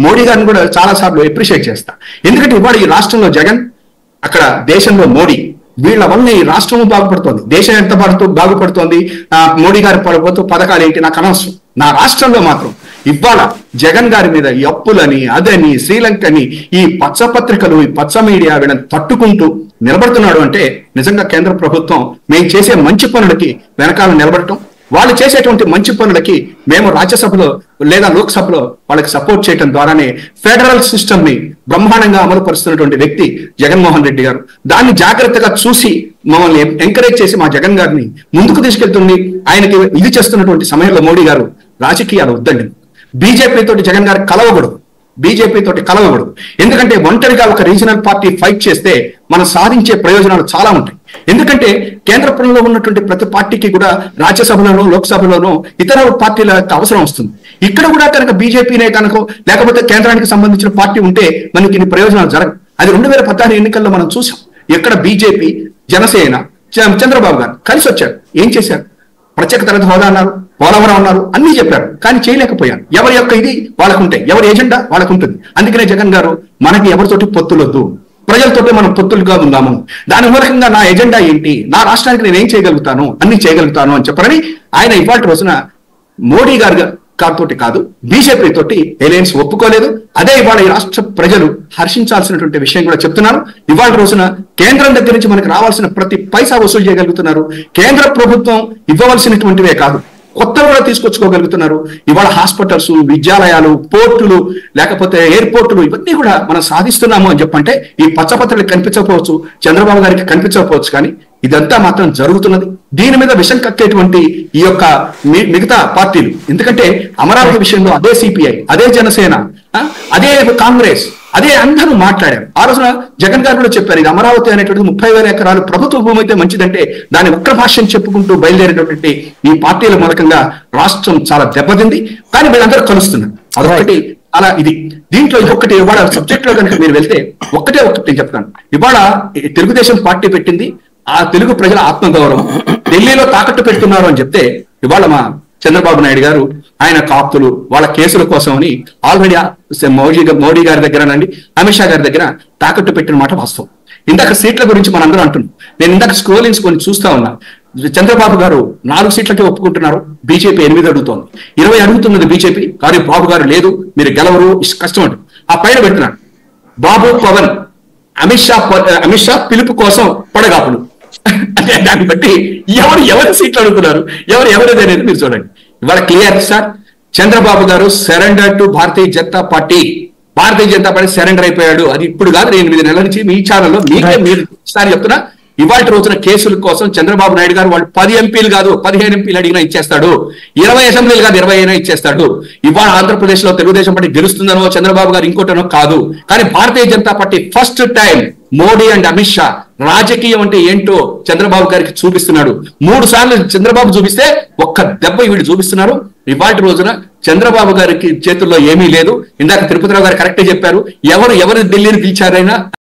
మోడీ గారిని కూడా చాలా సార్లు అప్రిషియేట్ చేస్తా ఎందుకంటే ఇవాళ ఈ రాష్ట్రంలో జగన్ అక్కడ దేశంలో మోడీ వీళ్ళ వల్ల ఈ రాష్ట్రం బాగుపడుతోంది దేశం ఎంత పడుతూ బాగుపడుతోంది ఆ, మోడీ గారి పడబోతూ పథకాలు ఏంటి నాకు అనవసరం నా రాష్ట్రంలో మాత్రం ఇవాళ జగన్ గారి మీద ఈ అప్పులని అదని శ్రీలంకని ఈ పచ్చ పత్రికలు ఈ పచ్చ మీడియా వీళ్ళని తట్టుకుంటూ నిలబడుతున్నాడు అంటే నిజంగా కేంద్ర ప్రభుత్వం మేము చేసే మంచి పనులకి వెనకాల నిలబడటం వాళ్ళు చేసేటువంటి మంచి పనులకి మేము రాజ్యసభలో లేదా లోక్సభలో వాళ్ళకి సపోర్ట్ చేయడం ద్వారానే ఫెడరల్ సిస్టమ్ ని బ్రహ్మాండంగా అమలు పరుస్తున్నటువంటి వ్యక్తి జగన్మోహన్ రెడ్డి గారు దాన్ని జాగ్రత్తగా చూసి మమ్మల్ని ఎంకరేజ్ చేసి మా జగన్ గారిని ముందుకు తీసుకెళ్తుంది ఆయనకి ఇది చేస్తున్నటువంటి సమయంలో మోడీ గారు రాజకీయాలు వద్దండి బీజేపీ తోటి జగన్ గారు కలవకూడదు బీజేపీ తోటి కలవకూడదు ఎందుకంటే ఒంటరిగా ఒక రీజనల్ పార్టీ ఫైట్ చేస్తే మనం సాధించే ప్రయోజనాలు చాలా ఉంటాయి ఎందుకంటే కేంద్ర ప్రభుత్వంలో ఉన్నటువంటి ప్రతి పార్టీకి కూడా రాజ్యసభలోనూ లోక్సభలోనూ ఇతర పార్టీల యొక్క అవసరం వస్తుంది ఇక్కడ కూడా కనుక బీజేపీనే కనుక లేకపోతే కేంద్రానికి సంబంధించిన పార్టీ ఉంటే మనకి ఇన్ని ప్రయోజనాలు జరగవు అది రెండు వేల పద్నాలుగు ఎన్నికల్లో మనం చూసాం ఎక్కడ బీజేపీ జనసేన చ- చంద్రబాబు గారు కలిసి వచ్చారు ఏం చేశారు ప్రత్యేక తరగతి హోదా అన్నారు పోలవరం అన్నారు అన్ని చెప్పారు కానీ చేయలేకపోయారు ఎవరి యొక్క ఇది వాళ్ళకు ఉంటాయి ఎవరి ఎజెండా వాళ్ళకు ఉంటుంది అందుకనే జగన్ గారు మనకి ఎవరితోటి పొత్తులొద్దు ప్రజలతోటి మనం పొత్తులుగా ఉందాము దాని మూలకంగా నా ఎజెండా ఏంటి నా రాష్ట్రానికి నేను ఏం చేయగలుగుతాను అన్ని చేయగలుగుతాను అని చెప్పరని ఆయన ఇవాళ రోజున మోడీ గారు గారితో కాదు బీజేపీ తోటి ఎలయన్స్ ఒప్పుకోలేదు అదే ఇవాళ ఈ రాష్ట్ర ప్రజలు హర్షించాల్సినటువంటి విషయం కూడా చెప్తున్నారు ఇవాళ రోజున కేంద్రం దగ్గర నుంచి మనకు రావాల్సిన ప్రతి పైసా వసూలు చేయగలుగుతున్నారు కేంద్ర ప్రభుత్వం ఇవ్వవలసినటువంటివే కాదు కొత్తవి కూడా తీసుకొచ్చుకోగలుగుతున్నారు ఇవాళ హాస్పిటల్స్ విద్యాలయాలు పోర్టులు లేకపోతే ఎయిర్పోర్టులు ఇవన్నీ కూడా మనం సాధిస్తున్నాము అని చెప్పంటే ఈ పచ్చపత్రులకు కనిపించకపోవచ్చు చంద్రబాబు గారికి కనిపించకపోవచ్చు కానీ ఇదంతా మాత్రం జరుగుతున్నది దీని మీద విషం కక్కేటువంటి ఈ యొక్క మి- మిగతా పార్టీలు ఎందుకంటే అమరావతి విషయంలో అదే సిపిఐ అదే జనసేన ఆ, అదే కాంగ్రెస్ అదే అందరూ మాట్లాడారు ఆ రోజున జగన్ గారు కూడా చెప్పారు ఇది అమరావతి అనేటువంటిది ముప్పై వేల ఎకరాలు ప్రభుత్వ భూమి అయితే మంచిదంటే దాని ఒక్క భాష్యం చెప్పుకుంటూ బయలుదేరేటటువంటి ఈ పార్టీల మూలకంగా రాష్ట్రం చాలా దెబ్బతింది కానీ వీళ్ళందరూ కలుస్తున్నారు అదొకటి అలా ఇది దీంట్లో ఇంకొకటి ఇవాళ సబ్జెక్ట్ లో కనుక మీరు వెళ్తే ఒక్కటే ఒకటి నేను చెప్తాను ఇవాళ ఈ తెలుగుదేశం పార్టీ పెట్టింది ఆ తెలుగు ప్రజల ఆత్మగౌరవం ఢిల్లీలో తాకట్టు పెడుతున్నారు అని చెప్తే ఇవాళ మా చంద్రబాబు నాయుడు గారు ఆయన కాపులు వాళ్ళ కేసుల కోసం అని ఆల్రెడీ మోడీ గా- మోడీ గారి దగ్గరనండి అమిత్ షా గారి దగ్గర తాకట్టు పెట్టిన మాట వాస్తవం ఇందాక సీట్ల గురించి మనందరం అంటున్నాం నేను ఇందాక స్క్రోలింగ్స్ కొన్ని చూస్తా ఉన్నా చంద్రబాబు గారు నాలుగు సీట్లకే ఒప్పుకుంటున్నారు బీజేపీ ఎనిమిది అడుగుతోంది ఇరవై అడుగుతున్నది బీజేపీ కానీ బాబు గారు లేదు మీరు గెలవరు ఇష్ట- కష్టం అంట ఆ పైన పెడుతున్నాడు బాబు పవన్ అమిత్ షా ప- అమిత్ షా పిలుపు కోసం పడగాపులు అంటే దాన్ని బట్టి ఎవరు ఎవరి సీట్లు అడుగుతున్నారు ఎవరు ఎవరిది అనేది మీరు చూడండి ఇవాళ clear sir Chandrababu garu surrender to Bharatiya Janata party Bharatiya Janata party surrender అయిపోయాడు అది ఇప్పుడు కాదు ఎనిమిది నెలల నుంచి మీ ఛానల్లో మీకే మీరు ఒకసారి చెప్తున్నా ఇవాళ రోజున కేసుల కోసం చంద్రబాబు నాయుడు గారు వాళ్ళు పది ఎంపీలు కాదు పదిహేను ఎంపీలు అడిగినా ఇచ్చేస్తాడు ఇరవై అసెంబ్లీలు కాదు ఇరవై అయినా ఇచ్చేస్తాడు ఇవాళ ఆంధ్రప్రదేశ్ లో తెలుగుదేశం పార్టీ గెలుస్తుందనో చంద్రబాబు గారు ఇంకోటనో కాదు కానీ Bharatiya Janata party first time Modi and Amit Shah రాజకీయం అంటే ఏంటో చంద్రబాబు గారికి చూపిస్తున్నాడు మూడు సార్లు చంద్రబాబు చూపిస్తే ఒక్క దెబ్బ వీళ్ళు చూపిస్తున్నారు ఇవాటి రోజున చంద్రబాబు గారికి చేతుల్లో ఏమీ లేదు ఇందాక తిరుపతిరావు గారు కరెక్టే చెప్పారు ఎవరు ఎవరు ఢిల్లీని పిలిచారైనా